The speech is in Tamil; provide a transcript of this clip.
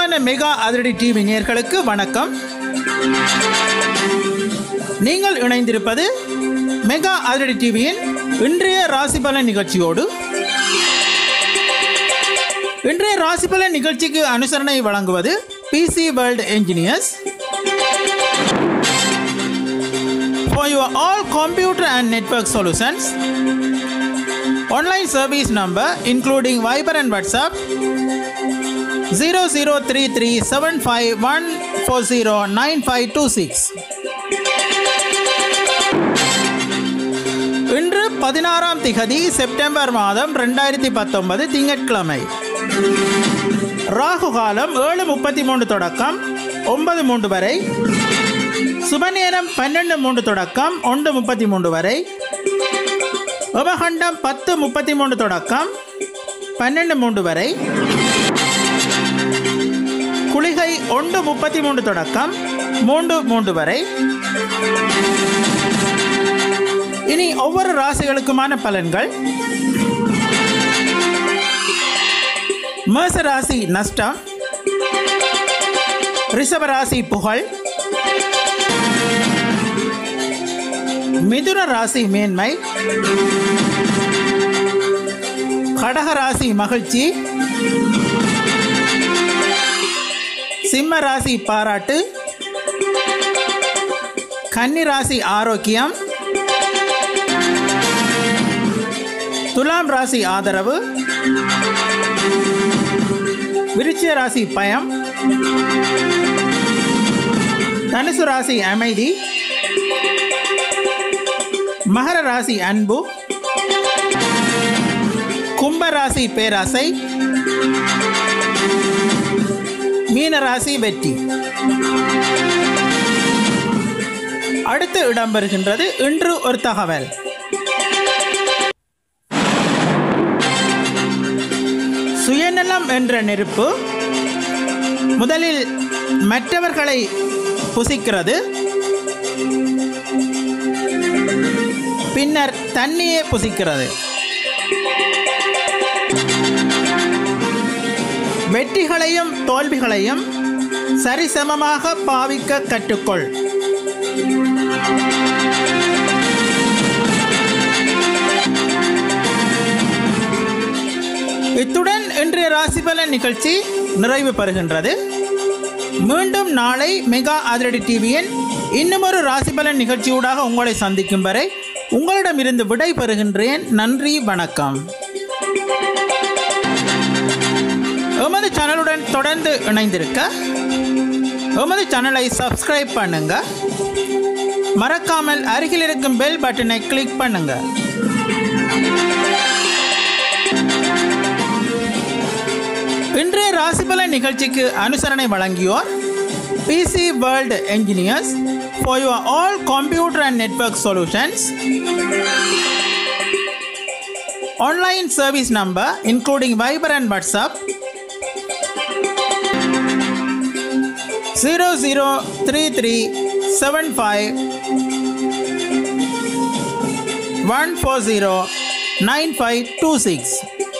அன்பான மெகா அதிரடி டிவி நேயர்களுக்கு வணக்கம் நீங்கள் இணைந்திருப்பது மெகா அதிரடி டிவியின் இன்றைய ராசிபலன் நிகழ்ச்சியோடு இன்றைய ராசிபலன் நிகழ்ச்சிக்கு அனுசரணை வழங்குவது PC world engineers For your all computer and network solutions, online service number including Viber and WhatsApp 00337514409526 இன்று பதினாறாம் திகதி செப்டம்பர் மாதம் ரெண்டாயிரத்தி பத்தொன்பது திங்கட்கிழமை ராகு காலம் ஏழு முப்பத்தி மூன்று தொடக்கம் ஒன்பது மூன்று வரை சுபநேரம் பன்னெண்டு மூன்று தொடக்கம் ஒன்று முப்பத்தி மூன்று வரை உபகண்டம் பத்து முப்பத்தி மூன்று தொடக்கம் பன்னெண்டு மூன்று வரை குளிகை ஒன்று முப்பத்தி மூன்று தொடக்கம் மூன்று மூன்று வரை இனி ஒவ்வொரு ராசிகளுக்குமான பலன்கள் மேச ராசி நஷ்டம் ரிஷப ராசி புகழ் மிதுன ராசி மேன்மை கடக ராசி மகிழ்ச்சி சிம்ம ராசி பாராட்டு கன்னி ராசி ஆரோக்கியம் துலாம் ராசி ஆதரவு விருச்சிக ராசி பயம் தனுசு ராசி அமைதி மகர ராசி அன்பு கும்ப ராசி பேராசை மீன ராசி வெற்றி அடுத்து இடம்பெறுகின்றது இன்று ஒரு தகவல் சுயநலம் என்ற நெருப்பு முதலில் மற்றவர்களை புசிக்கிறது பின்னர் தண்ணியே புசிக்கிறது வெற்றிகளையும் தோல்விகளையும் சரிசமமாக பாவிக்க கற்றுக்கொள் இத்துடன் இன்றைய ராசிபலன் நிகழ்ச்சி நிறைவு பெறுகின்றது மீண்டும் நாளை மெகா அதிரடி டிவியின் இன்னுமொரு ராசிபலன் நிகழ்ச்சியூடாக உங்களை சந்திக்கும் வரை உங்களிடமிருந்து விடை பெறுகின்றேன் நன்றி வணக்கம் எமது சேனலுடன் தொடர்ந்து இணைந்திருக்க எமது சேனலை சப்ஸ்கிரைப் பண்ணுங்க மறக்காமல் அருகில் இருக்கும் பெல் பட்டனை கிளிக் பண்ணுங்க இன்றைய ராசிபலன் நிகழ்ச்சிக்கு அனுசரணை வழங்கியோர் PC world engineers for your all computer and network solutions. Online service number including Viber and WhatsApp 003375 140 9526